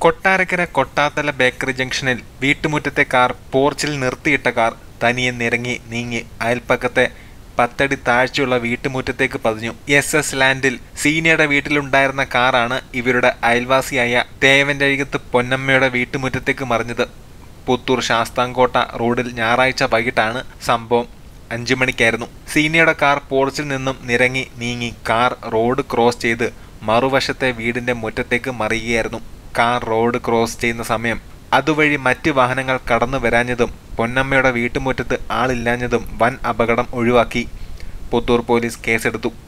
Kottarakkara കൊട്ടാത്തല bakery ജംഗ്ഷനിൽ വീട്ടുമുറ്റത്തെ car പോർച്ചിൽ നിർത്തിയിട്ട കാർ തനിയെ നിരങ്ങി നീങ്ങി അയൽപ്പക്കത്തെ പത്തടി താഴ്ചയുള്ള വീട്ടുമുറ്റത്തേക്ക് പതിഞ്ഞു എസ് എസ് ലാൻഡിൽ സീനിയുടെ വീട്ടിലുണ്ടായിരുന്ന കാറാണ് ഇവരുടെ അയൽവാസിയായ തേവൻ്റഴികത്ത് പൊന്നമ്മയുടെ വീട്ടുമുറ്റത്തേക്ക് മറിഞ്ഞത് പുത്തൂർ ശാസ്താംകോട്ട റോഡിൽ ഞായറാഴ്ച വൈകിട്ടാണ് സംഭവം അഞ്ചു മണിക്കായിരുന്നു സീനിയുടെ കാർ പോർച്ചിൽ നിന്നും നിരങ്ങി നീങ്ങി കാർ റോഡ് ക്രോസ് ചെയ്ത് മറുവശത്തെ വീടിന്റെ മുറ്റത്തേക്ക് മറിയുകയായിരുന്നു കാർ റോഡ് ക്രോസ് ചെയ്യുന്ന സമയം അതുവഴി മറ്റ് വാഹനങ്ങൾ കടന്നു വരാഞ്ഞതും പൊന്നമ്മയുടെ വീട്ടുമുറ്റത്ത് ആളില്ലാഞ്ഞതും വൻ അപകടം ഒഴിവാക്കി പുത്തൂർ പോലീസ് കേസെടുത്തു